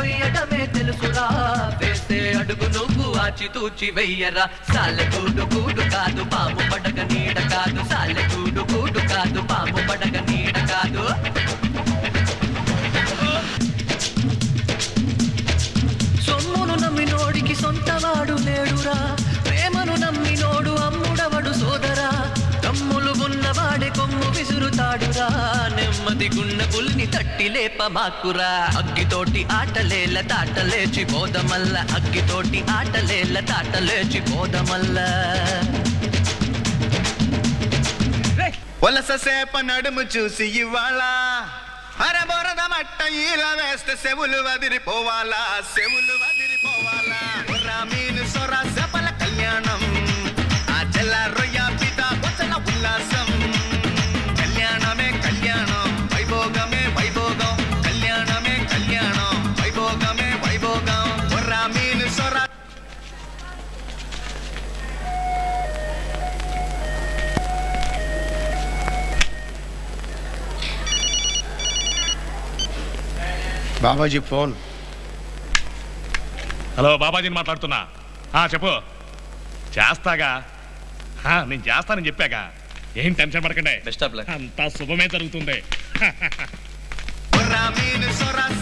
కొయ్యడమే తెలుసురా వేసే అడుగు నువ్వు ఆచితూచి వెయ్యరా సాలె కూడు కూడు కాదు పాము పడగ నీడ కాదు సాలె కూడు కూడు కాదు పాము పడగ నీడ కాదు సొమ్మును నమ్మినోడికి సొంతవాడు లేడురా ప్రేమను నమ్మినోడు అమ్ముడవడు సోదరా కమ్ములు ఉన్నవాడే కొమ్ము విసురుతాడురా నెమ్మది గున్న పుల్ని తట్టి లేప మాకురా అగ్గితోటి ఆటలేల తాటలేచి పోదమల్ల అగ్గితోటి ఆటలేల తాటలేచి పోదమల్ల వలస సేప నడుము చూసి ఇవాళ అరబొరద మట్ట ఈల వేస్తే సెవులు వదిలిపోవాలా సెవులు వదిలిపోవాలా బుర్రా మీను సొర సెపల కళ్యాణం ఆ చెల్ల రొయ్య పిత కొచ్చల ఉల్లాసం కళ్యాణమే కళ్యాణం వైభోగమే వైభోగం కళ్యాణమే కళ్యాణం వైభోగమే వైభోగం బుర్రా మీను సొర బాబాజీ ఫోన్ హలో బాబాజీని మాట్లాడుతున్నా ఆ చెప్పు చేస్తాగా ఆ, నేను చేస్తానని చెప్పాగా ఏం టెన్షన్ పడకండి బెస్ట్ ఆఫ్ లక్ అంతా శుభమే జరుగుతుంది బుర్రా మీను సొర